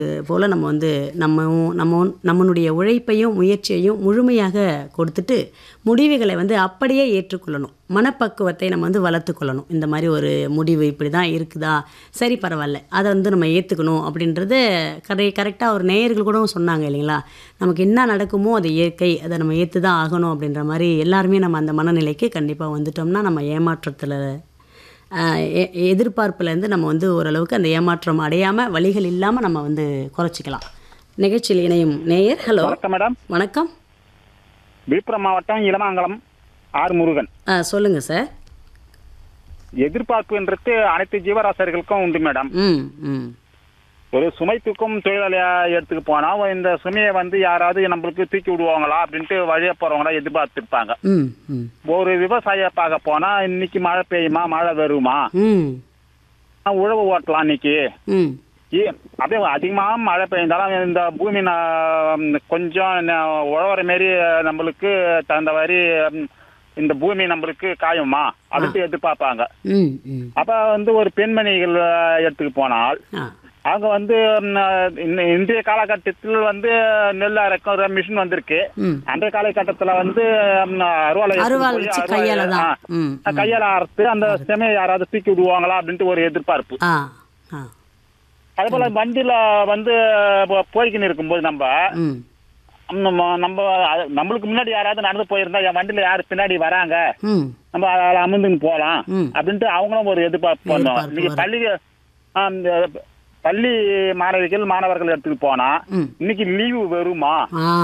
போல் நம்ம வந்து நம்ம நம்ம நம்மளுடைய உழைப்பையும் முயற்சியையும் முழுமையாக கொடுத்துட்டு முடிவுகளை வந்து அப்படியே ஏற்றுக்கொள்ளணும் மனப்பக்குவத்தை நம்ம வந்து வளர்த்துக்கொள்ளணும் இந்த மாதிரி ஒரு முடிவு இப்படி தான் இருக்குதா சரி பரவாயில்ல அதை வந்து நம்ம ஏற்றுக்கணும் அப்படின்றத கரை கரெக்டாக ஒரு நேயர்கள் கூட சொன்னாங்க இல்லைங்களா நமக்கு என்ன நடக்குமோ அது இயற்கை அதை நம்ம ஏற்று தான் ஆகணும் அப்படின்ற மாதிரி எல்லாருமே நம்ம அந்த மனநிலைக்கு கண்டிப்பாக வந்துட்டோம்னா நம்ம ஏமாற்றத்தில் எதிர்பார்ப்புலேருந்து நம்ம வந்து ஓரளவுக்கு அந்த ஏமாற்றம் அடையாமல் வழிகள் இல்லாமல் நம்ம வந்து குறைச்சிக்கலாம் நிகழ்ச்சியில் இணையும் நேயர் ஹலோ வணக்கம் மேடம் வணக்கம் விழுப்புரம் மாவட்டம் இளமாங்கலம் ஆர் முருகன் ஆ சொல்லுங்கள் சார் எதிர்பார்ப்புன்றது அனைத்து ஜீவராசிகளுக்கும் உண்டு மேடம் ம் ம் ஒரு சுமை தூக்கும் தொழிலாளியா எடுத்துக்கு போனா இந்த சுமையை வந்து யாராவது நம்மளுக்கு தூக்கி விடுவாங்களா அப்படின்ட்டு வழிய போறவங்களா எதிர்பார்த்திருப்பாங்க ம் ம் ஒரு விவசாய பார்க்க போனா இன்னைக்கு மழை பெய்யுமா மழை வருமா ம் உழவு ஓட்டலாம் இன்னைக்கு ம் ஏ- அப்படியே அதிகமாக மழை பெய்ந்தாலும் இந்த பூமி ந- கொஞ்சம் ந- உழவுற மாரி நம்மளுக்கு தகுந்த மாதிரி ம், இந்த பூமி நம்மளுக்கு காயுமா அதுக்கு எதிர்பார்ப்பாங்க ம் ம் அப்ப வந்து ஒரு பெண்மணிகள் அஹ், எடுத்துக்கு போனால் ஆ அவங்க வந்து ம், இந்த- இன்றைய காலகட்டத்தில் வந்து நெல் அரைக்கிற மிஷின் வந்திருக்கு ம் அன்றைய காலகட்டத்துல வந்து ம், அருவாளை எடுத்துட்டு அருவாள் போய் வச்சு அருவாளை- கையால தான். ஆ, ம், கையால அறுத்து அந்த செமையை யாராவது தூக்கி விடுவாங்களா அப்படின்ட்டு ஒரு எதிர்பார்ப்பு ஆ ஆ அதே போல வண்டியில வந்து போ- போய்க்கின்னு இருக்கும்போது நம்ம ம் நம்ம நம்ம அது- நம்மளுக்கு முன்னாடி யாராவது நடந்து போயிருந்தா என் வண்டியில யாரு பின்னாடி வராங்க ம் நம்ம அதில் அமர்ந்துன்னு போகலாம் ம். அப்படின்ட்டு அவங்களும் ஒரு எதிர்பார்ப்பு பண்ணுவோம் எதிர்பார்ப்பு இன்னைக்கு வரும். பள்ளி ஆ, இந்த பள்ளி மாணவிகள் மாணவர்கள் எடுத்துட்டு போனா ம். இன்னைக்கு லீவு வருமா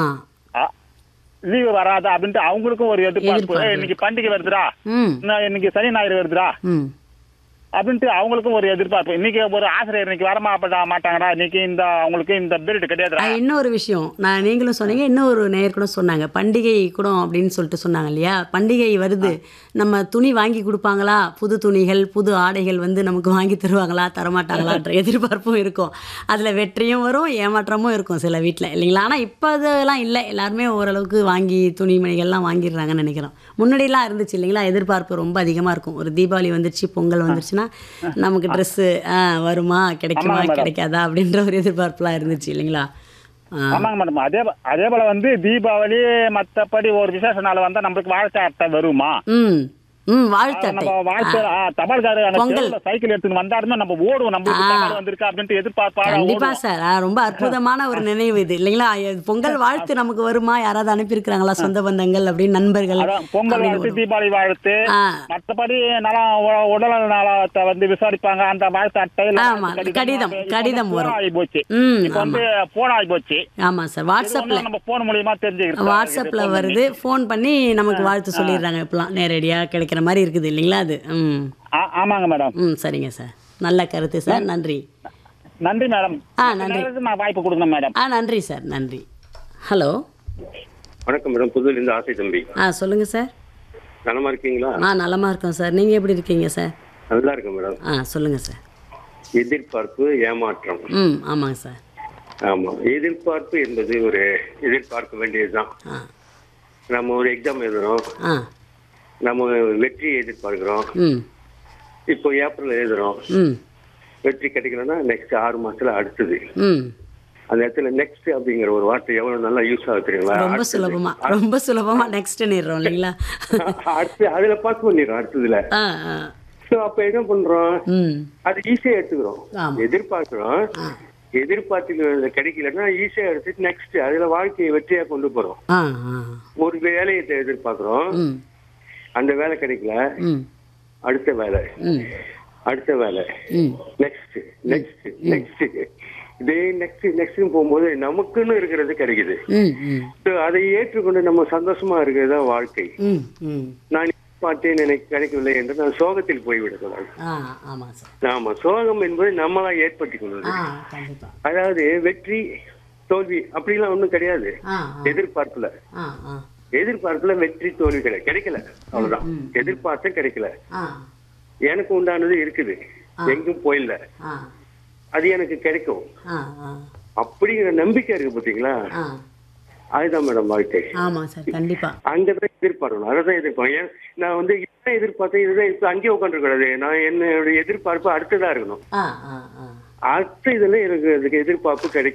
ஆ லீவு வராதா அப்படின்ட்டு அவங்களுக்கும் ஒரு எதிர்பார்ப்பு எதிர்பார்ப்பு ஏய், இன்னைக்கு பண்டிகை வருதுடா ம் இன்னும் இன்னைக்கு சனி ஞாயிறு வருதுடா ம் அப்படின்ட்டு அவங்களுக்கும் ஒரு எதிர்பார்ப்பு இன்னைக்கு ஒரு ஆசிரியர் இன்னைக்கு வரமா மாட்டாங்கடா இன்னைக்கு இந்த அவங்களுக்கு இந்த பெல்ட் கிடையாதுடா ஆ, இன்னொரு விஷயம் நான் நீங்களும் சொன்னீங்க இன்னொரு நேயர் கூட சொன்னாங்க பண்டிகை கூட அப்படின்னு சொல்லிட்டு சொன்னாங்க இல்லையா பண்டிகை வருது நம்ம துணி வாங்கி கொடுப்பாங்களா புது துணிகள் புது ஆடைகள் வந்து நமக்கு வாங்கி தருவாங்களா தரமாட்டாங்களான்ற எதிர்பார்ப்பும் இருக்கும் அதில் வெற்றியும் வரும் ஏமாற்றமும் இருக்கும் சில வீட்டில் இல்லைங்களா ஆனால் இப்போ அதெல்லாம் இல்லை எல்லாருமே ஓரளவுக்கு வாங்கி துணிமணிகள்லாம் வாங்கிடுறாங்கன்னு நினைக்கிறோம் முன்னாடிலாம் இருந்துச்சு இல்லைங்களா எதிர்பார்ப்பு ரொம்ப அதிகமாக இருக்கும் ஒரு தீபாவளி வந்துருச்சு பொங்கல் வந்துருச்சுன்னா நமக்கு ட்ரெஸ்ஸு வருமா கிடைக்குமா ஆமாங்க மேடம். கிடைக்காதா அப்படின்ற ஒரு எதிர்பார்ப்புலாம் இருந்துச்சு இல்லைங்களா ஆ ஆமாங்க மேடம் அதே போ- அதே போல வந்து தீபாவளி மத்தபடி ஒரு விசேஷ நாள் வந்தா நம்மளுக்கு வாழ்க்கை அட்டை வருமா ம் ம் வாழ்த்தட்டை நம்ம வாழ்க்கை தபால்காரு பொங்கல். சைக்கிள் எடுத்துன்னு வந்தாருன்னா நம்ம ஓடுவோம் நம்மளுக்கு ஆ. தபால் வந்திருக்கு அப்படின்ட்டு எதிர்பார்ப்பாக கண்டிப்பா ஓடுவோம் சார் ஆ, ரொம்ப அற்புதமான ஒரு நினைவு இது இல்லைங்களா இது பொங்கல் வாழ்த்து நமக்கு வருமா யாராவது அனுப்பியிருக்கிறாங்களா சொந்த பந்தங்கள் அப்படின்னு நண்பர்கள் அதான் பொங்கல் அப்படின்னு வாழ்த்து தீபாவளி வாழ்த்து ஆ மத்தபடி நலம் உ- உடல் நலத்தை வந்து விசாரிப்பாங்க அந்த வாழ்த்து அட்டையில ஆமா, கடிதம், கடிதம் வரும். ஆகி போச்சு ம் இப்ப வந்து போன் ஆகி போச்சு ஆமா சார் வாட்ஸ்அப்ல நம்ம போன் மூலியமா தெரிஞ்சுக்கிறோம் வாட்ஸ்அப்ல வருது ஃபோன் பண்ணி நமக்கு வாழ்த்து சொல்லிடுறாங்க இப்பெல்லாம் நேரடியா கிடைக்கிற மாதிரி இருக்குது இல்லைங்களா அது ம் ஆ- ஆமாங்க மேடம் ம் சரிங்க சார் நல்ல கருத்து சார் நன்றி நன்றி மேடம் ஆ, நன்றி. நேரத்துக்கு நான் வாய்ப்பு கொடுங்க மேடம் ஆ நன்றி சார் நன்றி ஹலோ வணக்கம் மேடம் புதுலேருந்து ஆசை தம்பி ஆ சொல்லுங்க சார் நலமா இருக்கீங்களா ஆ நலமா இருக்கோம் சார் நீங்க எப்படி இருக்கீங்க சார் நல்லா இருக்கேன் மேடம் ஆ சொல்லுங்க சார் எதிர்பார்ப்பு ஏமாற்றம் ம் ஆமாங்க சார் ஆமா எதிர்பார்ப்பு என்பது ஒரு எதிர்பார்க்க வேண்டியதுதான் ஆ நம்ம ஒரு எக்ஸாம் எழுதுறோம் ஆ நம்ம வெற்றியை எதிர்பார்க்கிறோம் ம் இப்போ ஏப்ரல் எழுதுறோம் ம் வெற்றி கிடைக்கலன்னா நெக்ஸ்ட் ஆறு மாசத்துல அடுத்தது ம் அந்த இடத்துல நெக்ஸ்ட் அப்படிங்கிற ஒரு வார்த்தை எவ்வளவு நல்லா யூஸ் ஆகுது தெரியுங்களா ரொம்ப அடுத்தது. சுலபமா ரொம்ப சுலபமா நெக்ஸ்ட் நிடுறோம் இல்லைங்களா அடுத்து அதுல பாஸ் பண்ணிடுறோம் அடுத்ததுல ஆ ஆ ஸோ அப்ப என்ன பண்றோம் ம் அது ஈஸியா எடுத்துக்கிறோம் ஆமா. எதிர்பார்க்கிறோம் ஆ எதிர்பார்த்து கிடைக்கலன்னா ஈஸியா எடுத்துட்டு நெக்ஸ்ட் அதுல வாழ்க்கையை வெற்றியா கொண்டு போறோம் ஆ ஆ ஒரு வேலையை எதிர்பார்க்கிறோம் ம் அந்த வேலை கிடைக்கல ம் அடுத்த வேலை ம் அடுத்த வேலை ம் நெக்ஸ்ட் நெக்ஸ்ட் நெக்ஸ்ட் இதே நெக்ஸ்ட் நெக்ஸ்ட் போகும்போது நமக்குன்னு இருக்கிறது கிடைக்குது ம் ம் So, அதை ஏற்றுக்கொண்டு நம்ம சந்தோஷமா இருக்கிறது தான் வாழ்க்கை ம் ம் நான் பார்த்தேன் எனக்கு கிடைக்கவில்லை என்று நான் சோகத்தில் போய்விடக்கூடாது ஆ ஆமாம் சார் ஆமா சோகம் என்பது நம்மளா ஏற்படுத்திக் கொள்வது ஆ கண்டிப்பா அதாவது வெற்றி தோல்வி அப்படிலாம் ஒண்ணும் கிடையாது ஆ எதிர்பார்ப்புல ஆ ஆ எதிர்பார்ப்புல வெற்றி தோல்வி கிடையாது கிடைக்கல அவ்வளவுதான் எதிர்பார்த்த கிடைக்கல ஆ எனக்கு உண்டானது இருக்குது எங்கும் போயில்ல ஆ அது எனக்கு கிடைக்கும் ஆ ஆ அப்படிங்கிற நம்பிக்கை இருக்கு பாத்தீங்களா ஆ அதுதான் மேடம் வாழ்க்கை ஆமாம் சார் கண்டிப்பா அங்கதான் எதிர்பார்க்கணும் அதான் எதிர்பார்க்கணும் ஏன் நான் வந்து இதுதான் எதிர்பார்த்தேன் இதுதான் இப்ப அங்கேயே உட்காந்துருக்கூடாது நான் என்னுடைய எதிர்பார்ப்பு அடுத்ததா இருக்கணும் ஆ ஆ ஆ அடுத்த இதுல எனக்கு அதுக்கு எதிர்பார்ப்பு கிடைக்கும்